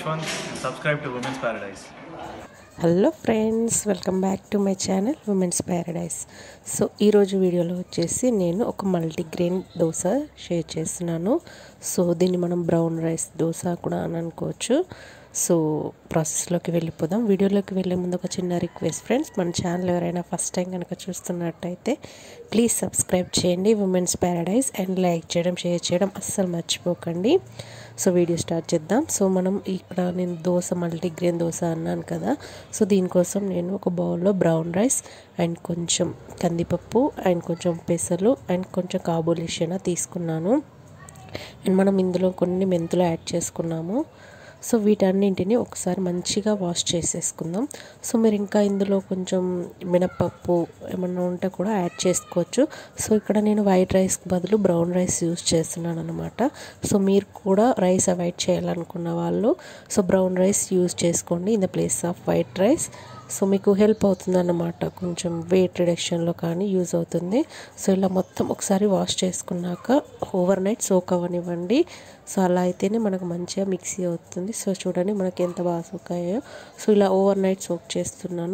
Yashwant and subscribe to Women's Paradise. Hello friends welcome back to my channel women's paradise so ఈరోజు వీడియోలో వచ్చేసి నేను ఒక multigrain dosa share చేస్తున్నాను సో దీన్ని మనం బ్రౌన్ రైస్ దోశ కూడా అని అనుకోవచ్చు సో ప్రాసెస్లోకి వెళ్ళిపోదాం వీడియోలోకి వెళ్ళే ముందు ఒక చిన్న రిక్వెస్ట్ ఫ్రెండ్స్ మన ఛానల్ ఎవరైనా ఫస్ట్ టైం కనుక చూస్తున్నట్టయితే ప్లీజ్ సబ్స్క్రైబ్ చేయండి ఉమెన్స్ ప్యారడైస్ అండ్ లైక్ చేయడం షేర్ చేయడం అస్సలు మర్చిపోకండి సో వీడియో స్టార్ట్ చేద్దాం సో మనం ఇక్కడ నేను దోశ మల్టీగ్రెయిన్ దోశ అన్నాను కదా సో దీనికోసం నేను ఒక బౌల్లో బ్రౌన్ రైస్ అండ్ కొంచెం కందిపప్పు అండ్ కొంచెం పెసలు అండ్ కొంచెం కాబూలిషన తీసుకున్నాను అండ్ మనం ఇందులో కొన్ని మెంతులు యాడ్ చేసుకున్నాము సో వీటన్నింటిని ఒకసారి మంచిగా వాష్ చేసేసుకుందాం సో మీరు ఇంకా ఇందులో కొంచెం మినప్పప్పు ఏమన్నా ఉంటే కూడా యాడ్ చేసుకోవచ్చు సో ఇక్కడ నేను వైట్ రైస్కి బదులు బ్రౌన్ రైస్ యూస్ చేస్తున్నాను అనమాట సో మీరు కూడా రైస్ అవాయిడ్ చేయాలనుకున్న వాళ్ళు సో బ్రౌన్ రైస్ యూస్ చేసుకోండి in the place of white rice so మీకు హెల్ప్ అవుతుంది అన్నమాట కొంచెం వెయిట్ రిడక్షన్లో కానీ యూజ్ అవుతుంది సో ఇలా మొత్తం ఒకసారి వాష్ చేసుకున్నాక ఓవర్ నైట్ సోక్ అవ్వనివ్వండి సో అలా అయితేనే మనకు మంచిగా మిక్సీ అవుతుంది సో చూడండి మనకి ఎంత బాగా సోక్ అయ్యాయో సో ఇలా ఓవర్ నైట్ సోక్ చేస్తున్నాను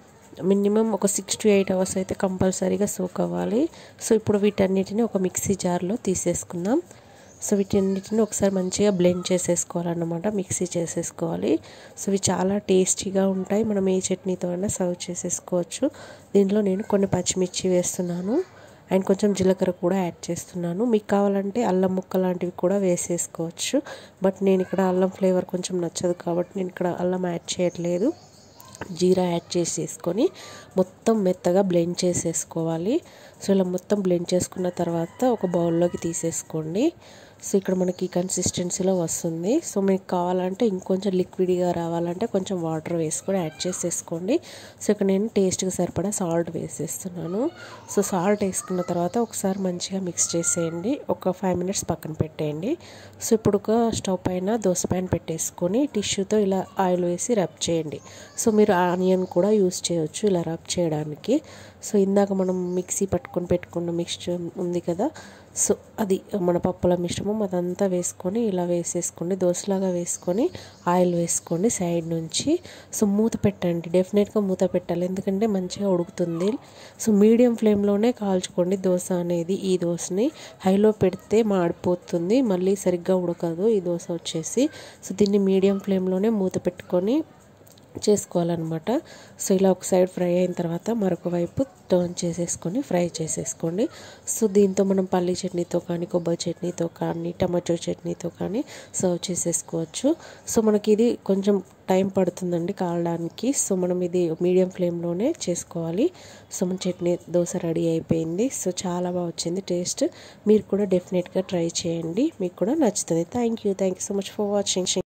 మినిమం ఒక సిక్స్ టు ఎయిట్ అవర్స్ అయితే కంపల్సరీగా సోక్ అవ్వాలి సో ఇప్పుడు వీటన్నిటిని ఒక మిక్సీ జార్లో తీసేసుకుందాం సో వీటన్నిటిని ఒకసారి మంచిగా బ్లెండ్ చేసేసుకోవాలన్నమాట మిక్సీ చేసేసుకోవాలి సో ఇవి చాలా టేస్టీగా ఉంటాయి మనం ఏ చట్నీతో అయినా సర్వ్ చేసేసుకోవచ్చు దీంట్లో నేను కొన్ని పచ్చిమిర్చి వేస్తున్నాను అండ్ కొంచెం జీలకర్ర కూడా యాడ్ చేస్తున్నాను మీకు కావాలంటే అల్లం ముక్క లాంటివి కూడా వేసేసుకోవచ్చు బట్ నేను ఇక్కడ అల్లం ఫ్లేవర్ కొంచెం నచ్చదు కాబట్టి నేను ఇక్కడ అల్లం యాడ్ చేయట్లేదు జీరా యాడ్ చేసేసుకొని మొత్తం మెత్తగా బ్లెండ్ చేసేసుకోవాలి సో ఇలా మొత్తం బ్లెండ్ చేసుకున్న తర్వాత ఒక బౌల్లోకి తీసేసుకోండి సో ఇక్కడ మనకి కన్సిస్టెన్సీలో వస్తుంది సో మీకు కావాలంటే ఇంకొంచెం లిక్విడ్గా రావాలంటే కొంచెం వాటర్ వేసుకొని యాడ్ చేసేసుకోండి సో ఇక్కడ నేను టేస్ట్కి సరిపడా సాల్ట్ వేసేస్తున్నాను సో సాల్ట్ వేసుకున్న తర్వాత ఒకసారి మంచిగా మిక్స్ చేసేయండి ఒక ఫైవ్ మినిట్స్ పక్కన పెట్టేయండి సో ఇప్పుడు ఒక స్టవ్ పైన దోశ ప్యాన్ పెట్టేసుకొని టిష్యూతో ఇలా ఆయిల్ వేసి రబ్ చేయండి సో మీరు ఆనియన్ కూడా యూస్ చేయొచ్చు ఇలా రబ్ చేయడానికి సో ఇందాక మనం మిక్సీ పట్టుకొని పెట్టుకున్న మిక్స్చర్ ఉంది కదా సో అది మన పప్పుల మిశ్రమం అదంతా వేసుకొని ఇలా వేసేసుకోండి దోశలాగా వేసుకొని ఆయిల్ వేసుకోండి సైడ్ నుంచి సో మూత పెట్టండి డెఫినెట్గా మూత పెట్టాలి ఎందుకంటే మంచిగా ఉడుకుతుంది సో మీడియం ఫ్లేమ్లోనే కాల్చుకోండి దోశ అనేది ఈ దోశని హైలో పెడితే మాడిపోతుంది మళ్ళీ సరిగ్గా ఉడకదు ఈ దోశ వచ్చేసి సో దీన్ని మీడియం ఫ్లేమ్లోనే మూత పెట్టుకొని చేసుకోవాలన్నమాట సో ఇలా ఒక సైడ్ ఫ్రై అయిన తర్వాత మరొక వైపు టర్న్ చేసేసుకొని ఫ్రై చేసేసుకోండి సో దీంతో మనం పల్లి చట్నీతో కానీ కొబ్బరి చట్నీతో కానీ టమాటో చట్నీతో కానీ సర్వ్ చేసేసుకోవచ్చు సో మనకి ఇది కొంచెం టైం పడుతుందండి కాలడానికి సో మనం ఇది మీడియం ఫ్లేమ్లోనే చేసుకోవాలి సో మన చట్నీ దోశ రెడీ అయిపోయింది సో చాలా బాగా వచ్చింది టేస్ట్ మీరు కూడా డెఫినెట్గా ట్రై చేయండి మీకు కూడా నచ్చుతుంది thank you thank you so much for watching